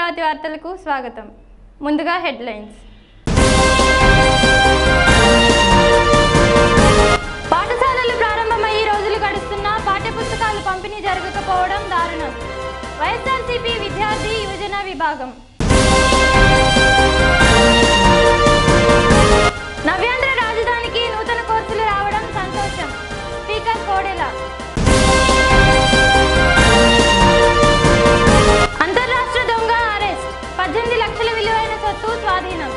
అమరావతి వార్తలకు స్వాగతం ముందుగా హెడ్లైన్స్ పాఠశాలలు ప్రారంభమయ్యి రోజులు గడుస్తున్నా పాఠ్యపుస్తకాలు పంపిణీ జరగకపోవడం దారుణం వైఎస్ఆర్సీపీ విద్యార్థి యువజన విభాగం నవ్యాంధ్ర రాజధానికి నూతన కోర్సులు రావడం సంతోషం స్పీకర్ కోడెల అంతర్రాష్ట్ర దొంగ అరెస్ట్ పద్దెనిమిది లక్షల విలువైన సొత్తు స్వాధీనం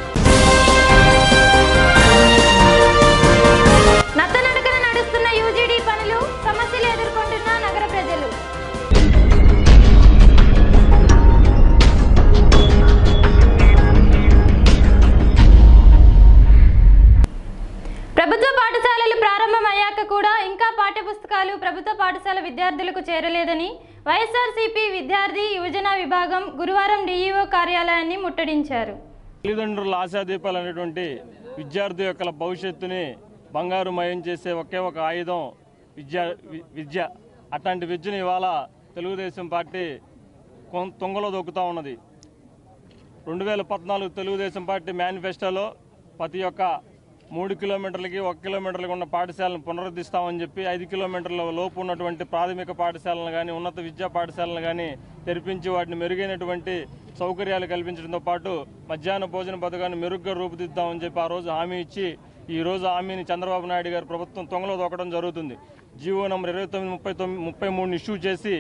నత్తనడకన నడుస్తున్న యూజీడీ పనులు సమస్యలు ఎదుర్కొంటున్న నగర ప్రజలు ప్రభుత్వ పాఠశాలలు ప్రారంభమయ్యాక కూడా ఇంకా పాఠ్యపుస్తకాలు ప్రభుత్వ పాఠశాల విద్యార్థులకు చేరలేదని వైఎస్ఆర్సీపీ విద్యార్థి యువజన విభాగం గురువారం డీఈఓ కార్యాలయాన్ని ముట్టడించారు తల్లిదండ్రుల ఆశాదీపాలు అనేటువంటి విద్యార్థి యొక్క భవిష్యత్తుని బంగారుమయం చేసే ఒకే ఒక ఆయుధం విద్య వి- విద్య అట్లాంటి విద్యను ఇవాళ తెలుగుదేశం పార్టీ కొం- తుంగలో దొక్కుతూ ఉన్నది రెండు వేల పద్నాలుగు తెలుగుదేశం పార్టీ మేనిఫెస్టోలో ప్రతి ఒక్క మూడు కిలోమీటర్లకి ఒక కిలోమీటర్లకి ఉన్న పాఠశాలను పునరుద్ధరిస్తామని చెప్పి ఐదు కిలోమీటర్ల లోపు ఉన్నటువంటి ప్రాథమిక పాఠశాలను కానీ ఉన్నత విద్యా పాఠశాలను కానీ తెరిపించి వాటిని మెరుగైనటువంటి సౌకర్యాలు కల్పించడంతో పాటు మధ్యాహ్న భోజన పథకాన్ని మెరుగ్గా రూపుదిద్దామని చెప్పి ఆ రోజు హామీ ఇచ్చి ఈ రోజు హామీని చంద్రబాబు నాయుడు గారు ప్రభుత్వం తొంగలో దొక్కడం జరుగుతుంది జీవో నంబర్ ఇరవై తొమ్మిది ముప్పై తొమ్మిది ముప్పై మూడుని ఇష్యూ చేసి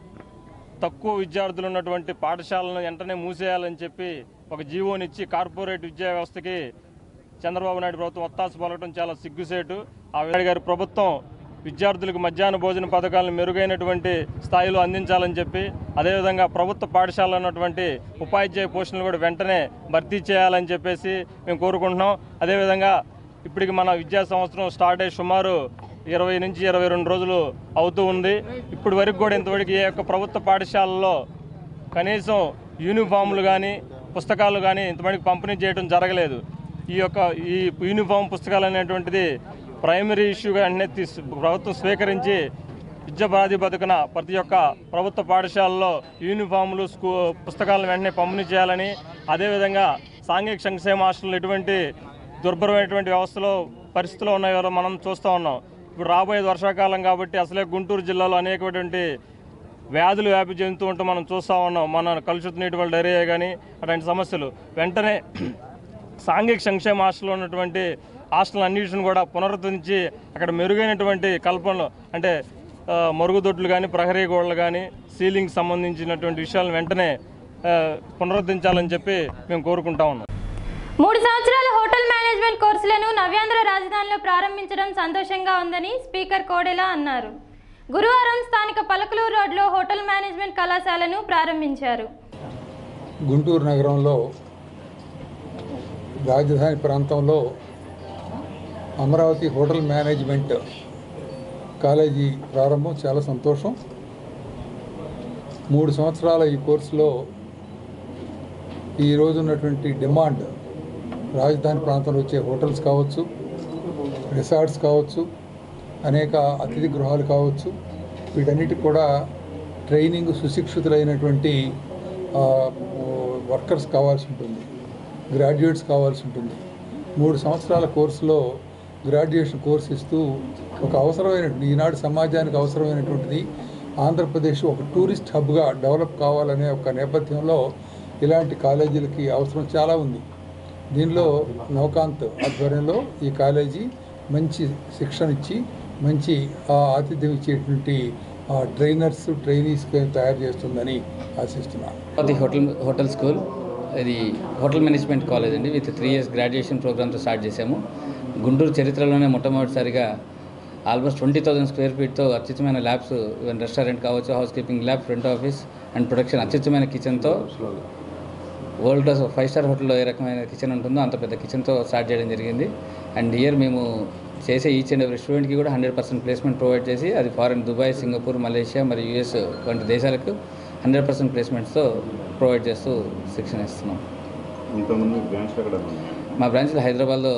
తక్కువ విద్యార్థులు ఉన్నటువంటి పాఠశాలను వెంటనే మూసేయాలని చెప్పి ఒక జీవోనిచ్చి కార్పొరేట్ విద్యా వ్యవస్థకి చంద్రబాబు నాయుడు ప్రభుత్వం ఒత్తాసు పలకడం చాలా సిగ్గుసేటు ఆ నాయుడు గారి ప్రభుత్వం విద్యార్థులకు మధ్యాహ్న భోజన పథకాలను మెరుగైనటువంటి స్థాయిలో అందించాలని చెప్పి అదేవిధంగా ప్రభుత్వ పాఠశాలలో ఉన్నటువంటి ఉపాధ్యాయ పోస్టులను కూడా వెంటనే భర్తీ చేయాలని చెప్పేసి మేము కోరుకుంటున్నాం అదేవిధంగా ఇప్పటికి మన విద్యా సంవత్సరం స్టార్ట్ అయ్యి సుమారు ఇరవై నుంచి ఇరవై రెండు రోజులు అవుతూ ఉంది ఇప్పటి వరకు కూడా ఇంతవరకు ఏ యొక్క ప్రభుత్వ పాఠశాలలో కనీసం యూనిఫామ్లు కానీ పుస్తకాలు కానీ ఇంతమందికి పంపిణీ చేయడం జరగలేదు ఈ యొక్క ఈ యూనిఫామ్ పుస్తకాలు అనేటువంటిది ప్రైమరీ ఇష్యూగా అన్నీ తీసు ప్రభుత్వం స్వీకరించి విద్య ప్రాతిపదికన ప్రతి ఒక్క ప్రభుత్వ పాఠశాలలో యూనిఫామ్లు స్కూ పుస్తకాలను వెంటనే పంపిణీ చేయాలని అదేవిధంగా సాంఘిక సంక్షేమ హాస్టల్ ఎటువంటి దుర్భరమైనటువంటి వ్యవస్థలో పరిస్థితులు ఉన్నాయో మనం చూస్తూ ఉన్నాం ఇప్పుడు రాబోయేది వర్షాకాలం కాబట్టి అసలే గుంటూరు జిల్లాలో అనేకటువంటి వ్యాధులు వ్యాపి చెందుతూ ఉంటూ మనం చూస్తూ ఉన్నాం మన కలుషిత నీటి వల్ల డైరియా కానీ అటువంటి సమస్యలు వెంటనే సాంఘిక సంక్షేమ హాస్టల్లో ఉన్నటువంటి హాస్టల్ అన్నిటిని కూడా పునరుద్ధరించి అక్కడ మెరుగైనటువంటి కల్పనలు అంటే ఆ, మరుగుదొడ్లు కానీ ప్రహరీ గోడలు కానీ సీలింగ్ సంబంధించినటువంటి విషయాలను వెంటనే ఆ, పునరుద్ధరించాలని చెప్పి మేము కోరుకుంటా ఉన్నాం మూడు సంవత్సరాల హోటల్ మేనేజ్మెంట్ కోర్సులను నవ్యాంధ్ర రాజధానిలో ప్రారంభించడం సంతోషంగా ఉందని స్పీకర్ కోడెల అన్నారు గురువారం స్థానిక పలకలూరు రోడ్లో హోటల్ మేనేజ్మెంట్ కళాశాలను ప్రారంభించారు గుంటూరు నగరంలో రాజధాని ప్రాంతంలో అమరావతి హోటల్ మేనేజ్మెంట్ కాలేజీ ప్రారంభం చాలా సంతోషం మూడు సంవత్సరాల ఈ కోర్సులో ఈ రోజు ఉన్నటువంటి డిమాండ్ రాజధాని ప్రాంతంలో వచ్చే హోటల్స్ కావచ్చు రిసార్ట్స్ కావచ్చు అనేక అతిథి గృహాలు కావచ్చు వీటన్నిటికి కూడా ట్రైనింగ్ సుశిక్షితులైనటువంటి ఆ, వర్కర్స్ కావాల్సి ఉంటుంది గ్రాడ్యుయేట్స్ కావాల్సి ఉంటుంది మూడు సంవత్సరాల కోర్సులో గ్రాడ్యుయేషన్ కోర్స్ ఇస్తూ ఒక అవసరమైన ఈనాడు సమాజానికి అవసరమైనటువంటిది ఆంధ్రప్రదేశ్ ఒక టూరిస్ట్ హబ్గా డెవలప్ కావాలనే ఒక నేపథ్యంలో ఇలాంటి కాలేజీలకి అవసరం చాలా ఉంది దీనిలో నవకాంత్ ఆధ్వర్యంలో ఈ కాలేజీ మంచి శిక్షణ ఇచ్చి మంచి ఆ, ఆతిథ్యం ఇచ్చేటువంటి ఆ, ట్రైనర్స్ ట్రైనీస్ తయారు చేస్తుందని ఆశిస్తున్నాను అది హోటల్ హోటల్ స్కూల్ ఇది హోటల్ మేనేజ్మెంట్ కాలేజ్ అండి విత్ త్రీ ఇయర్స్ గ్రాడ్యుయేషన్ ప్రోగ్రామ్తో స్టార్ట్ చేశాము గుంటూరు చరిత్రలోనే మొట్టమొదటిసారిగా ఆల్మోస్ట్ ట్వంటీ థౌసండ్ స్క్వేర్ ఫీట్తో అత్యుత్తమైన ల్యాబ్స్ ఈవెన్ రెస్టారెంట్ కావచ్చు house keeping lab front office and production అత్యుత్తమైన కిచెన్తో వరల్డ్ క్లాస్ ఫైవ్ స్టార్ హోటల్లో ఏ రకమైన కిచెన్ ఉంటుందో అంత పెద్ద కిచెన్తో స్టార్ట్ చేయడం జరిగింది అండ్ ఇయర్ మేము చేసే ఈచ్ అండ్ ఎవరి స్టూడెంట్కి కూడా హండ్రెడ్ పర్సెంట్ ప్లేస్మెంట్ ప్రొవైడ్ చేసి అది ఫారెన్ దుబాయ్ సింగపూర్ మలేషియా మరియు యూఎస్ వంటి దేశాలకు హండ్రెడ్ పర్సెంట్ ప్లేస్మెంట్స్తో ప్రొవైడ్ చేస్తూ శిక్షణ ఇస్తున్నాం ఇంతకుముందు బ్రాంచ్ ఎక్కడ ఉంది మా బ్రాంచ్లో హైదరాబాద్లో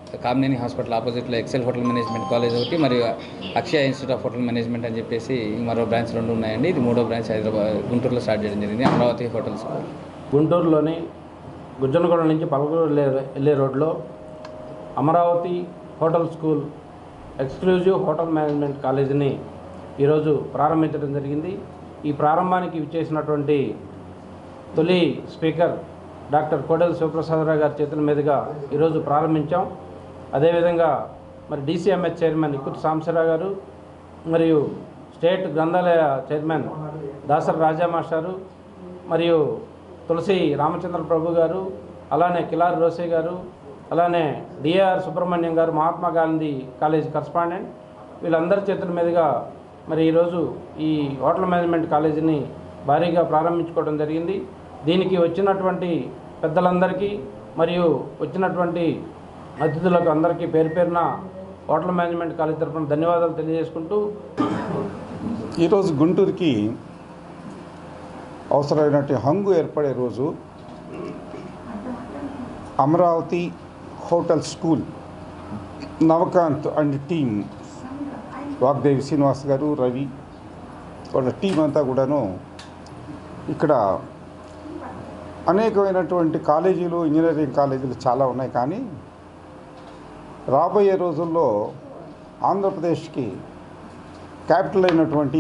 కామినేని హాస్పిటల్ ఆపోజిట్లో ఎక్సెల్ హోటల్ మేనేజ్మెంట్ కాలేజ్ ఒకటి మరియు Akshaya institute of hotel management అని చెప్పేసి మరో బ్రాంచ్ రెండు ఉన్నాయండి ఇది మూడో బ్రాంచ్ హైదరాబాద్ గుంటూరులో స్టార్ట్ చేయడం జరిగింది అమరావతి హోటల్ స్కూల్ గుంటూరులోని గుజ్జనగూడ నుంచి పలకూరు వెళ్ళే వెళ్ళే రోడ్లో Amaravati hotel school exclusive hotel management కాలేజీని ఈరోజు ప్రారంభించడం జరిగింది ఈ ప్రారంభానికి విచ్చేసినటువంటి తొలి స్పీకర్ డాక్టర్ కోడెల శివప్రసాదరావు గారి చేతుల మీదుగా ఈరోజు ప్రారంభించాం అదేవిధంగా మరి డీసీఎంహెచ్ చైర్మన్ ఇక్కుతు సాంబశివరావు గారు మరియు స్టేట్ గ్రంథాలయ చైర్మన్ దాసరి రాజా మాస్టారు మరియు తులసి రామచంద్ర ప్రభు గారు అలానే కిలారి రోసే గారు అలానే డిఆర్ సుబ్రహ్మణ్యం గారు మహాత్మా గాంధీ కాలేజ్ కరస్పాండెంట్ వీళ్ళందరి చేతుల మీదుగా మరి ఈరోజు ఈ హోటల్ మేనేజ్మెంట్ కాలేజీని భారీగా ప్రారంభించుకోవడం జరిగింది దీనికి వచ్చినటువంటి పెద్దలందరికీ మరియు వచ్చినటువంటి అతిథులకు అందరికీ పేరు పేరున హోటల్ మేనేజ్మెంట్ కాలేజ్ తరఫున ధన్యవాదాలు తెలియజేసుకుంటూ ఈరోజు గుంటూరుకి అవసరమైనటువంటి హంగు ఏర్పడే రోజు Amaravati hotel school Navakanth and team Vagdevi Srinivas garu Ravi వాళ్ళ టీం అంతా కూడాను ఇక్కడ అనేకమైనటువంటి కాలేజీలు ఇంజనీరింగ్ కాలేజీలు చాలా ఉన్నాయి కానీ రాబోయే రోజుల్లో ఆంధ్రప్రదేశ్కి క్యాపిటల్ అయినటువంటి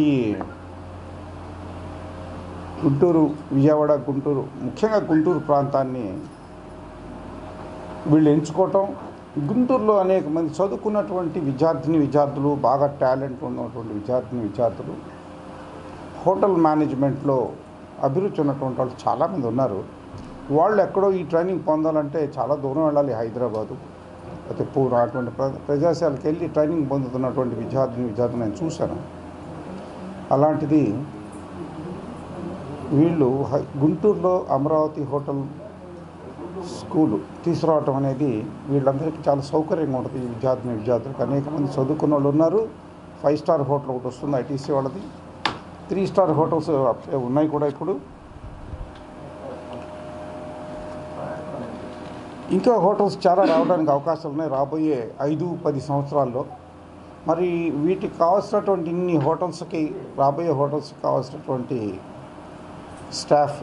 గుంటూరు విజయవాడ గుంటూరు ముఖ్యంగా గుంటూరు ప్రాంతాన్ని వీళ్ళు ఎంచుకోవటం గుంటూరులో అనేక మంది చదువుకున్నటువంటి విద్యార్థిని విద్యార్థులు బాగా టాలెంట్ ఉన్నటువంటి విద్యార్థిని విద్యార్థులు హోటల్ మేనేజ్మెంట్లో అభిరుచి ఉన్నటువంటి వాళ్ళు చాలామంది ఉన్నారు వాళ్ళు ఎక్కడో ఈ ట్రైనింగ్ పొందాలంటే చాలా దూరం వెళ్ళాలి హైదరాబాదు అయితే పూర్వం అటువంటి ప్ర- ప్రదేశాలకు వెళ్ళి ట్రైనింగ్ పొందుతున్నటువంటి విద్యార్థిని విద్యార్థులు నేను చూశాను అలాంటిది వీళ్ళు హై- గుంటూరులో అమరావతి హోటల్ స్కూలు తీసుకురావటం అనేది వీళ్ళందరికీ చాలా సౌకర్యంగా ఉంటుంది ఈ విద్యార్థిని విద్యార్థులకు అనేక మంది చదువుకున్న వాళ్ళు ఉన్నారు ఫైవ్ స్టార్ హోటల్ ఒకటి వస్తుంది ఐటీసీ వాళ్ళది త్రీ స్టార్ హోటల్స్ ఉన్నాయి కూడా ఇప్పుడు ఇంకా హోటల్స్ చాలా రావడానికి అవకాశాలు ఉన్నాయి రాబోయే ఐదు పది సంవత్సరాల్లో మరి వీటికి కావాల్సినటువంటి ఇన్ని హోటల్స్కి రాబోయే హోటల్స్కి కావాల్సినటువంటి స్టాఫ్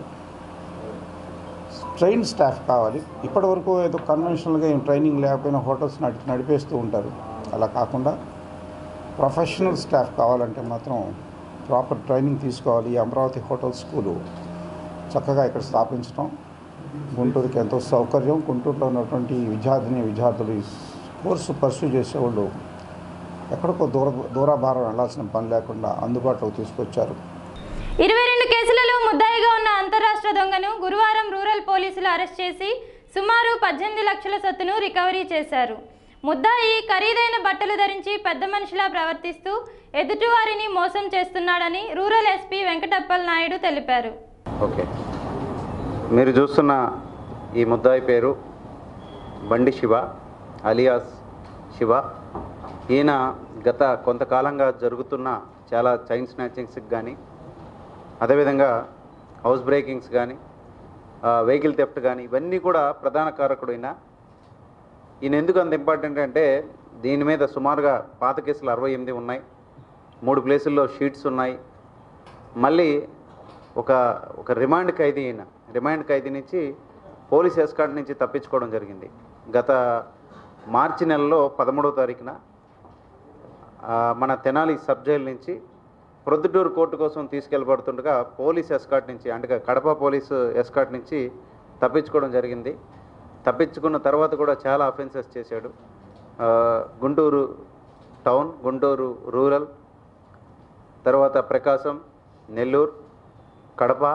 ట్రైన్ స్టాఫ్ కావాలి ఇప్పటివరకు ఏదో కన్వెన్షనల్గా ఏం ట్రైనింగ్ లేకపోయినా హోటల్స్ నడి నడిపేస్తూ ఉంటారు అలా కాకుండా ప్రొఫెషనల్ స్టాఫ్ కావాలంటే మాత్రం ప్రాపర్ ట్రైనింగ్ తీసుకోవాలి ఈ అమరావతి హోటల్ స్కూలు చక్కగా ఇక్కడ స్థాపించడం గుంటూరుకి ఎంతో సౌకర్యం గుంటూరులో ఉన్నటువంటి విద్యార్థిని విద్యార్థులు ఈ కోర్సు పర్సూ చేసేవాళ్ళు ఎక్కడికో దూర దూరాభారం వెళ్ళాల్సిన పని లేకుండా అందుబాటులోకి తీసుకొచ్చారు ఇరవై రెండు కేసులలో ముద్దాయిగా ఉన్న అంతరాష్ట్ర దొంగను గురువారం రూరల్ పోలీసులు అరెస్ట్ చేసి సుమారు పద్దెనిమిది లక్షల సొత్తును రికవరీ చేశారు ముద్దాయి ఖరీదైన బట్టలు ధరించి పెద్ద మనిషిలా ప్రవర్తిస్తూ ఎదుటివారిని మోసం చేస్తున్నాడని రూరల్ ఎస్పీ వెంకటప్పల్ నాయుడు తెలిపారు ఓకే మీరు చూస్తున్న ఈ ముద్దాయి పేరు బండి శివ అలియాస్ శివ ఈయన గత కొంతకాలంగా జరుగుతున్న చాలా చైన్ స్నాచింగ్స్కి కానీ అదేవిధంగా హౌస్ బ్రేకింగ్స్ కానీ వెహికల్ థెఫ్ట్ కానీ ఇవన్నీ కూడా ప్రధాన కారకుడైన ఈయన ఎందుకు అంత ఇంపార్టెంట్ అంటే దీని మీద సుమారుగా పాత కేసులు అరవై ఎనిమిది ఉన్నాయి మూడు ప్లేసుల్లో షీట్స్ ఉన్నాయి మళ్ళీ ఒక ఒక రిమాండ్ ఖైదీ అయిన రిమాండ్ ఖైదీ నుంచి పోలీస్ ఎస్కాట్ నుంచి తప్పించుకోవడం జరిగింది గత మార్చి నెలలో పదమూడవ తారీఖున ఆ, మన తెనాలి సబ్ జైలు నుంచి ప్రొద్దుటూరు కోర్టు కోసం తీసుకెళ్ళబడుతుండగా పోలీస్ ఎస్కాట్ నుంచి అంటే కడప పోలీసు ఎస్కాట్ నుంచి తప్పించుకోవడం జరిగింది తప్పించుకున్న తర్వాత కూడా చాలా అఫెన్సెస్ చేశాడు ఆ, గుంటూరు టౌన్ గుంటూరు రూరల్ తర్వాత ప్రకాశం నెల్లూరు కడప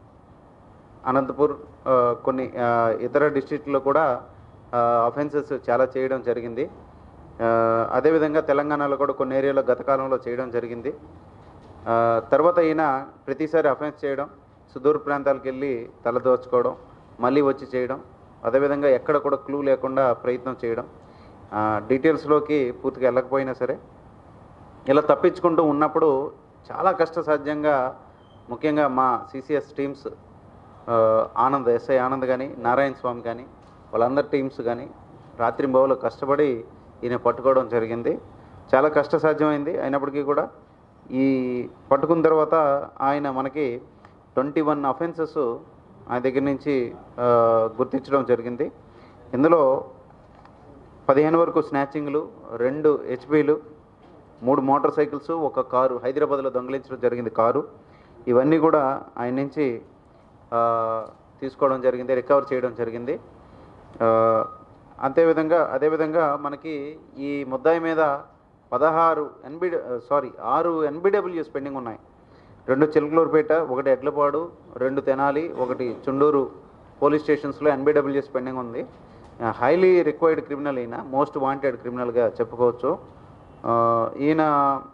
అనంతపూర్ ఆ, కొన్ని ఆ, ఇతర డిస్ట్రిక్ట్లో కూడా అఫెన్సెస్ చాలా చేయడం జరిగింది ఆ, అదేవిధంగా తెలంగాణలో కూడా కొన్ని ఏరియాలో గత కాలంలో చేయడం జరిగింది ఆ, తర్వాత ఈయన ప్రతిసారి అఫెన్స్ చేయడం సుదూర ప్రాంతాలకు వెళ్ళి తలదోచుకోవడం మళ్ళీ వచ్చి చేయడం అదేవిధంగా ఎక్కడ కూడా క్లూ లేకుండా ప్రయత్నం చేయడం ఆ, డీటెయిల్స్లోకి పూర్తిగా వెళ్ళకపోయినా సరే ఇలా తప్పించుకుంటూ ఉన్నప్పుడు చాలా కష్టసాధ్యంగా ముఖ్యంగా మా సిసిఎస్ టీమ్స్ ఆ, ఆనంద్ ఎస్ఐ ఆనంద్ కానీ నారాయణ స్వామి కానీ వాళ్ళందరి టీమ్స్ కానీ రాత్రింబవలు కష్టపడి ఈయన పట్టుకోవడం జరిగింది చాలా కష్టసాధ్యమైంది అయినప్పటికీ కూడా ఈ పట్టుకున్న తర్వాత ఆయన మనకి ట్వంటీ వన్ అఫెన్సెస్ ఆయన దగ్గర నుంచి ఆ, గుర్తించడం జరిగింది ఇందులో పదిహేను వరకు స్నాచింగ్లు రెండు హెచ్పీలు మూడు మోటార్ సైకిల్స్ ఒక కారు హైదరాబాద్లో దొంగిలించడం జరిగింది కారు ఇవన్నీ కూడా ఆయన నుంచి ఆ, తీసుకోవడం జరిగింది రికవర్ చేయడం జరిగింది ఆ, అంతేవిధంగా అదేవిధంగా మనకి ఈ ముద్దాయి మీద పదహారు ఎన్బి సారీ ఆరు ఎన్బిడబ్ల్యూస్ పెండింగ్ ఉన్నాయి రెండు చిలకలూరుపేట ఒకటి ఎడ్లపాడు రెండు తెనాలి ఒకటి చుండూరు పోలీస్ స్టేషన్స్లో ఎన్బిడబ్ల్యూఎస్ పెండింగ్ ఉంది హైలీ రిక్వైర్డ్ క్రిమినల్ ఈయన మోస్ట్ వాంటెడ్ క్రిమినల్గా చెప్పుకోవచ్చు ఆ, ఈయన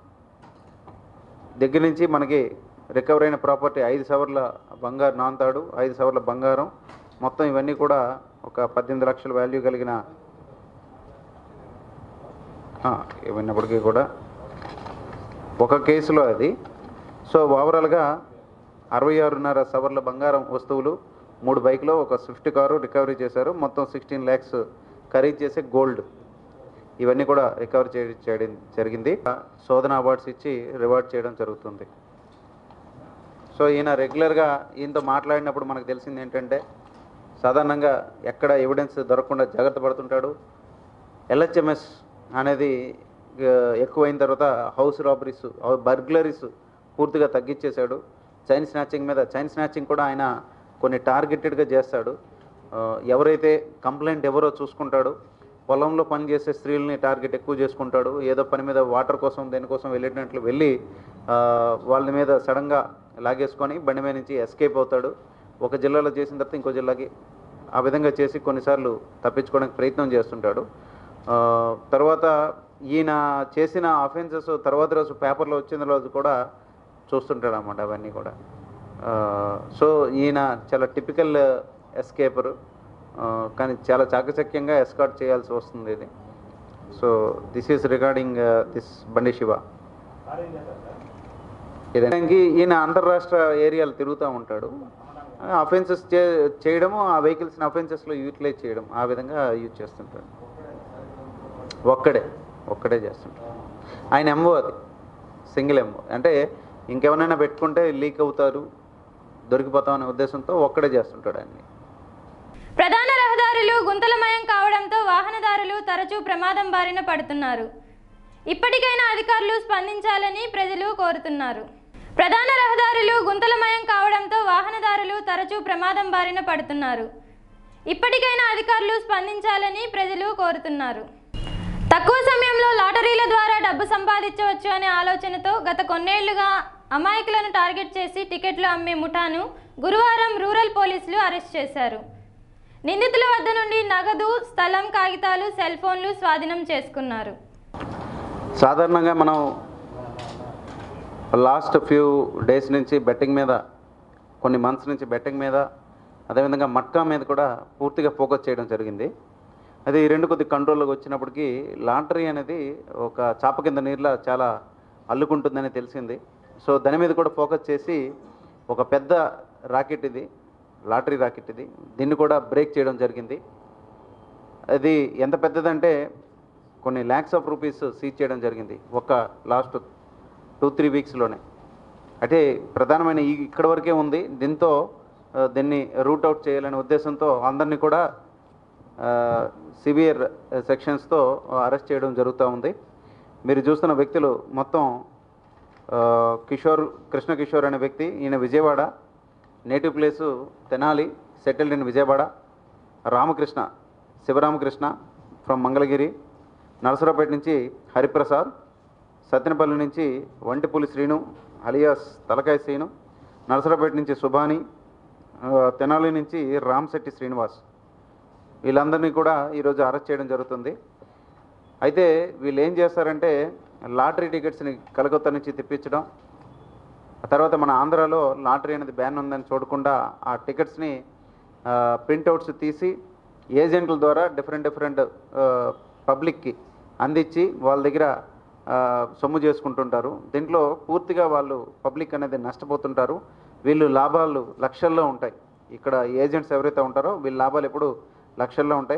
దగ్గర నుంచి మనకి రికవర్ అయిన ప్రాపర్టీ ఐదు సవర్ల బంగారు నాంతాడు ఐదు సవర్ల బంగారం మొత్తం ఇవన్నీ కూడా ఒక పద్దెనిమిది లక్షల వాల్యూ కలిగిన ఆ, ఇవన్నప్పటికీ కూడా ఒక కేసులో అది సో ఓవరాల్గా అరవై ఆరున్నర సవర్ల బంగారం వస్తువులు మూడు బైక్లో ఒక స్విఫ్ట్ కారు రికవరీ చేశారు మొత్తం సిక్స్టీన్ ల్యాక్స్ ఖరీదు చేసే గోల్డ్ ఇవన్నీ కూడా రికవర్ చే చేయడం జరిగింది శోధన అవార్డ్స్ ఇచ్చి రివార్డ్ చేయడం జరుగుతుంది సో ఈయన రెగ్యులర్గా ఈయనతో మాట్లాడినప్పుడు మనకు తెలిసింది ఏంటంటే సాధారణంగా ఎక్కడ ఎవిడెన్స్ దొరకకుండా జాగ్రత్త పడుతుంటాడు ఎల్హెచ్ఎంఎస్ అనేది ఆ, ఎక్కువైన తర్వాత హౌస్ రాబరీస్ బర్గ్లరీస్ పూర్తిగా తగ్గించేశాడు చైన్ స్నాచింగ్ మీద చైన్ స్నాచింగ్ కూడా ఆయన కొన్ని టార్గెటెడ్గా చేస్తాడు ఆ, ఎవరైతే కంప్లైంట్ ఎవరో చూసుకుంటాడు పొలంలో పనిచేసే స్త్రీలని టార్గెట్ ఎక్కువ చేసుకుంటాడు ఏదో పని మీద వాటర్ కోసం దేనికోసం వెళ్ళినట్లు వెళ్ళి ఆ, వాళ్ళ మీద సడన్గా లాగేసుకొని బండి మీద నుంచి ఎస్కేప్ అవుతాడు ఒక జిల్లాలో చేసిన తర్వాత ఇంకో జిల్లాకి ఆ విధంగా చేసి కొన్నిసార్లు తప్పించుకోవడానికి ప్రయత్నం చేస్తుంటాడు ఆ, తర్వాత ఈయన చేసిన అఫెన్సెస్ తర్వాత రోజు పేపర్లో వచ్చిన రోజు కూడా చూస్తుంటాడు అన్నమాట అవన్నీ కూడా ఆ, సో ఈయన చాలా టిపికల్ ఎస్కేపరు కానీ చాలా చాకచక్యంగా ఎస్కాట్ చేయాల్సి వస్తుంది ఇది so this is regarding this Bandi Siva ఇదానికి ఈయన అంతర్రాష్ట్ర ఏరియాలు తిరుగుతూ ఉంటాడు అఫెన్సెస్ చే చేయడము ఆ వెహికల్స్ని అఫెన్సెస్లో యూటిలైజ్ చేయడం ఆ విధంగా యూజ్ చేస్తుంటాడు ఒక్కడే ఒక్కడే చేస్తుంటాడు ఆయన ఎంఓ అది సింగిల్ ఎంఓ అంటే ఇంకెవరైనా పెట్టుకుంటే లీక్ అవుతారు దొరికిపోతాం అనే ఉద్దేశంతో ఒక్కడే చేస్తుంటాడు అన్ని ప్రధాన రహదారులు గుంతలమయం కావడంతో వాహనదారులు తరచూ ప్రమాదం బారిన పడుతున్నారు ఇప్పటికైనా అధికారులు స్పందించాలని ప్రజలు కోరుతున్నారు ప్రధాన రహదారులు గుంతలమయం కావడంతో వాహనదారులు తరచూ ప్రమాదం బారిన పడుతున్నారు ఇప్పటికైనా అధికారులు స్పందించాలని ప్రజలు కోరుతున్నారు తక్కువ సమయంలో లాటరీల ద్వారా డబ్బు సంపాదించవచ్చు అనే ఆలోచనతో గత కొన్నేళ్లుగా అమాయకులను టార్గెట్ చేసి టికెట్లు అమ్మే ముఠాను గురువారం రూరల్ పోలీసులు అరెస్ట్ చేశారు నిందితుల వద్ద నుండి నగదు స్థలం కాగితాలు సెల్ ఫోన్లు స్వాధీనం చేసుకున్నారు సాధారణంగా మనం లాస్ట్ ఫ్యూ డేస్ నుంచి బెట్టింగ్ మీద కొన్ని మంత్స్ నుంచి బెట్టింగ్ మీద అదేవిధంగా మట్కా మీద కూడా పూర్తిగా ఫోకస్ చేయడం జరిగింది అది ఈ రెండు కొద్ది కంట్రోల్లోకి వచ్చినప్పటికీ లాటరీ అనేది ఒక చాప కింద నీరులా చాలా అల్లుకుంటుందని తెలిసింది సో దాని మీద కూడా ఫోకస్ చేసి ఒక పెద్ద రాకెట్ ఇది లాటరీ రాకెట్ ఇది దీన్ని కూడా బ్రేక్ చేయడం జరిగింది అది ఎంత పెద్దదంటే కొన్ని ల్యాక్స్ ఆఫ్ రూపీస్ సీజ్ చేయడం జరిగింది ఒక లాస్ట్ టూ త్రీ వీక్స్లోనే అంటే ప్రధానమైన ఈ ఇక్కడ వరకే ఉంది దీంతో ఆ, దీన్ని రూట్ అవుట్ చేయాలనే ఉద్దేశంతో అందరినీ కూడా సివియర్ సెక్షన్స్తో అరెస్ట్ చేయడం జరుగుతూ ఉంది మీరు చూస్తున్న వ్యక్తులు మొత్తం ఆ, కిషోర్ కృష్ణ కిషోర్ అనే వ్యక్తి ఈయన Vijayawada native place Tenali settled in Vijayawada Ramakrishna Sivaramakrishna from Mangalagiri Narasaraopet నుంచి హరిప్రసాద్ సత్తెనపల్లి నుంచి వంటిపులి శ్రీను అలియాస్ తలకాయ శ్రీను నరసరావుపేట నుంచి సుభాని ఆ, తెనాలి నుంచి రామ్శెట్టి శ్రీనివాస్ వీళ్ళందరినీ కూడా ఈరోజు అరెస్ట్ చేయడం జరుగుతుంది అయితే వీళ్ళు ఏం చేస్తారంటే లాటరీ టికెట్స్ని కలకత్తా నుంచి తెప్పించడం ఆ తర్వాత మన ఆంధ్రాలో లాటరీ అనేది బ్యాన్ ఉందని చూడకుండా ఆ టికెట్స్ని ప్రింట్అవుట్స్ తీసి ఏజెంట్ల ద్వారా డిఫరెంట్ డిఫరెంట్ పబ్లిక్కి అందించి వాళ్ళ దగ్గర ఆ, సొమ్ము చేసుకుంటుంటారు దీంట్లో పూర్తిగా వాళ్ళు పబ్లిక్ అనేది నష్టపోతుంటారు వీళ్ళు లాభాలు లక్షల్లో ఉంటాయి ఇక్కడ ఏజెంట్స్ ఎవరైతే ఉంటారో వీళ్ళ లాభాలు ఎప్పుడు లక్షల్లో ఉంటాయి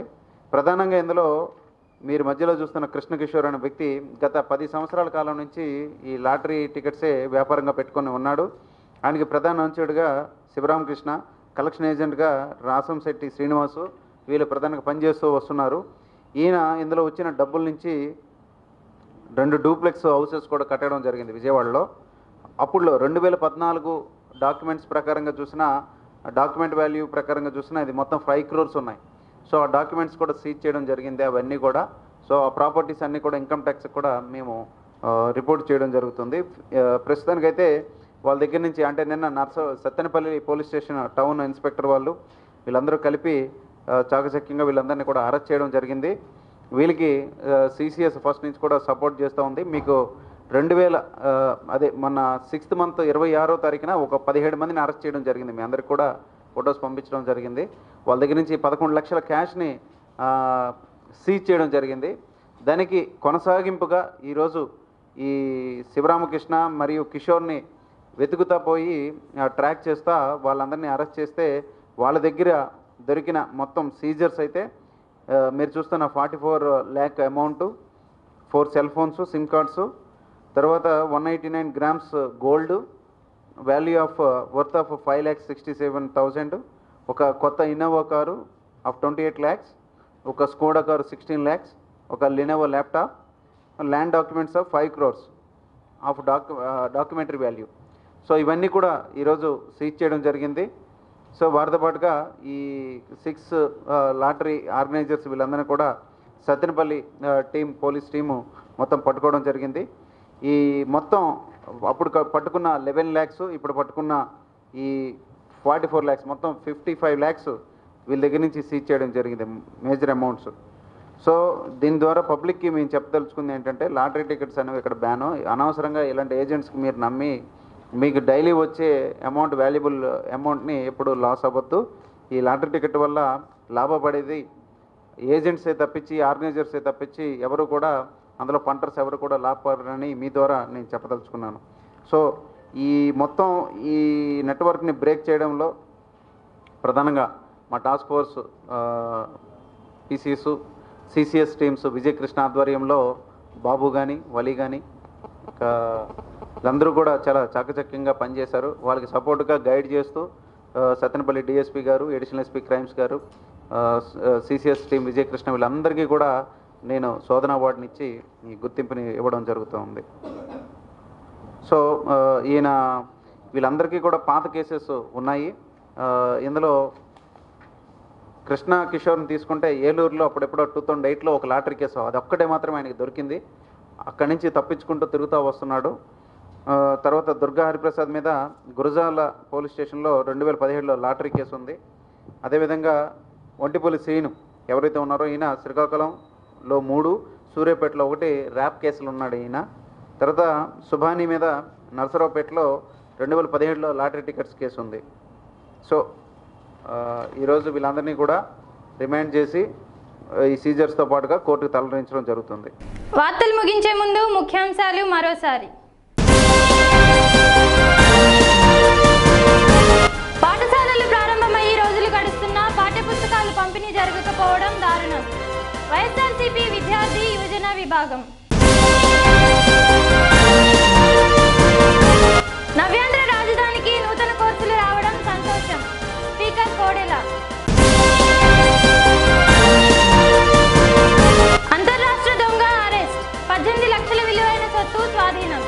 ప్రధానంగా ఇందులో మీరు మధ్యలో చూస్తున్న కృష్ణ కిషోర్ అనే వ్యక్తి గత పది సంవత్సరాల కాలం నుంచి ఈ లాటరీ టికెట్సే వ్యాపారంగా పెట్టుకొని ఉన్నాడు ఆయనకి ప్రధాన అంచుడుగా శివరామకృష్ణ కలెక్షన్ ఏజెంట్గా రాసంశెట్టి శ్రీనివాసు వీళ్ళు ప్రధానంగా పనిచేస్తూ వస్తున్నారు ఈయన ఇందులో వచ్చిన డబ్బుల నుంచి రెండు డూప్లెక్స్ హౌసెస్ కూడా కట్టడం జరిగింది విజయవాడలో అప్పుడులో రెండు వేల పద్నాలుగు డాక్యుమెంట్స్ ప్రకారంగా చూసినా డాక్యుమెంట్ వాల్యూ ప్రకారంగా చూసినా ఇది మొత్తం ఫైవ్ క్రోర్స్ ఉన్నాయి సో ఆ డాక్యుమెంట్స్ కూడా సీజ్ చేయడం జరిగింది అవన్నీ కూడా సో ఆ ప్రాపర్టీస్ అన్నీ కూడా ఇన్కమ్ ట్యాక్స్ కూడా మేము ఆ, రిపోర్ట్ చేయడం జరుగుతుంది ఆ, ప్రస్తుతానికైతే వాళ్ళ దగ్గర నుంచి అంటే నిన్న నర్స Sattenapalli police station town inspector వాళ్ళు వీళ్ళందరూ కలిపి ఆ, చాకచక్యంగా వీళ్ళందరినీ కూడా అరెస్ట్ చేయడం జరిగింది వీళ్ళకి సిసిఎస్ ఫస్ట్ నుంచి కూడా సపోర్ట్ చేస్తూ ఉంది మీకు రెండు వేల ఆ, అదే మన సిక్స్త్ మంత్ ఇరవై ఆరో తారీఖున ఒక పదిహేడు మందిని అరెస్ట్ చేయడం జరిగింది మీ అందరికి కూడా ఫొటోస్ పంపించడం జరిగింది వాళ్ళ దగ్గర నుంచి పదకొండు లక్షల క్యాష్ని సీజ్ చేయడం జరిగింది దానికి కొనసాగింపుగా ఈరోజు ఈ శివరామకృష్ణ మరియు కిషోర్ని వెతుకుతా పోయి ఆ, ట్రాక్ చేస్తా వాళ్ళందరినీ అరెస్ట్ చేస్తే వాళ్ళ దగ్గర దొరికిన మొత్తం సీజర్స్ అయితే ఆ, మీరు చూస్తున్న forty four lakh amount four cell phones SIM cards తర్వాత one eighty nine grams gold value of worth of five lakhs sixty seven thousand ఒక కొత్త Innova car of twenty eight lakhs ఒక స్కోడా కారు సిక్స్టీన్ ల్యాక్స్ ఒక Lenovo laptop land documents of five crores of docu documentary value so ఇవన్నీ కూడా ఈరోజు seize చేయడం జరిగింది so వారితో పాటుగా ఈ సిక్స్ లాటరీ ఆర్గనైజర్స్ వీళ్ళందరినీ కూడా సత్తెనపల్లి టీం పోలీస్ టీము మొత్తం పట్టుకోవడం జరిగింది ఈ మొత్తం అప్పుడు క- పట్టుకున్న లెవెన్ ల్యాక్స్ ఇప్పుడు పట్టుకున్న ఈ ఫార్టీ ఫోర్ ల్యాక్స్ మొత్తం ఫిఫ్టీ ఫైవ్ ల్యాక్స్ వీళ్ళ దగ్గర నుంచి సీజ్ చేయడం జరిగింది మేజర్ అమౌంట్స్ సో దీని ద్వారా పబ్లిక్కి మేము చెప్పదలుచుకుంది ఏంటంటే లాటరీ టికెట్స్ అనేవి ఇక్కడ బ్యాను అనవసరంగా ఇలాంటి ఏజెంట్స్కి మీరు నమ్మి మీకు డైలీ వచ్చే అమౌంట్ వాల్యుబుల్ అమౌంట్ని ఎప్పుడు లాస్ అవ్వద్దు ఈ లాటరీ టికెట్ వల్ల లాభపడేది ఏజెంట్సే తప్పించి ఆర్గనైజర్సే తప్పించి ఎవరు కూడా అందులో పంటర్స్ ఎవరు కూడా లాభపడరని మీ ద్వారా నేను చెప్పదలుచుకున్నాను సో ఈ మొత్తం ఈ నెట్వర్క్ని బ్రేక్ చేయడంలో ప్రధానంగా మా task force PCS CCS teams Vijayakrishna ఆధ్వర్యంలో బాబు కానీ వలి కానీ ఇంకా వీళ్ళందరూ కూడా చాలా చాకచక్యంగా పనిచేశారు వాళ్ళకి సపోర్ట్గా గైడ్ చేస్తూ ఆ, Sattenapalli DSP garu additional SP crimes garu CCS team Vijayakrishna వీళ్ళందరికీ కూడా నేను శోధన అవార్డుని ఇచ్చి ఈ గుర్తింపుని ఇవ్వడం జరుగుతూ ఉంది సో ఆ, ఈయన వీళ్ళందరికీ కూడా పాత కేసెస్ ఉన్నాయి ఆ, ఇందులో కృష్ణ కిషోర్ని తీసుకుంటే ఏలూరులో అప్పుడెప్పుడో టూ థౌజండ్ ఎయిట్లో ఒక లాటరీ కేసు అది ఒక్కటే మాత్రమే ఆయనకి దొరికింది అక్కడి నుంచి తప్పించుకుంటూ తిరుగుతూ వస్తున్నాడు ఆ, తర్వాత దుర్గా హరిప్రసాద్ మీద గురజాల పోలీస్ స్టేషన్లో రెండు వేల పదిహేడులో లాటరీ కేసు ఉంది అదేవిధంగా ఒంటిపల్లి శ్రీను ఎవరైతే ఉన్నారో ఈయన శ్రీకాకుళంలో మూడు సూర్యాపేటలో ఒకటి ర్యాప్ కేసులు ఉన్నాడు ఈయన తర్వాత సుభాని మీద నరసరావుపేటలో రెండు వేల పదిహేడులో లాటరీ టికెట్స్ కేసు ఉంది సో ఆ, ఈరోజు వీళ్ళందరినీ కూడా రిమాండ్ చేసి ఆ, ఈ సీజర్స్తో పాటుగా కోర్టుకు తరలించడం జరుగుతుంది వార్తలు ముగించే ముందు ముఖ్యాంశాలు మరోసారి పాఠశాలలు ప్రారంభమయ్యి రోజులు గడుస్తున్నా పాఠ్యపుస్తకాలు పంపిణీ జరగకపోవడం దారుణం వైఎస్ఆర్సీపీ విద్యార్థి యువజన విభాగం నవ్యాంధ్ర రాజధానికి నూతన కోర్సులు రావడం సంతోషం స్పీకర్ కోడెల అంతర్రాష్ట్ర దొంగ అరెస్ట్ పద్దెనిమిది లక్షల విలువైన సొత్తు స్వాధీనం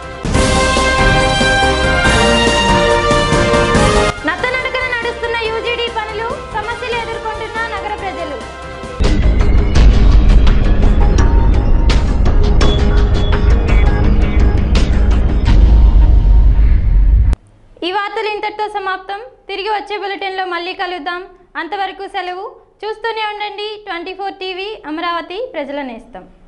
నత్తనడకన నడుస్తున్న యూజీడీ పనులు సమస్యలు ఎదుర్కొంటున్న నగర ప్రజలు ఈ వార్తలు ఇంతటితో సమాప్తం తిరిగి వచ్చే బులెటిన్లో మళ్ళీ కలుద్దాం అంతవరకు సెలవు చూస్తూనే ఉండండి ట్వంటీ ఫోర్ టీవీ అమరావతి ప్రజల నేస్తం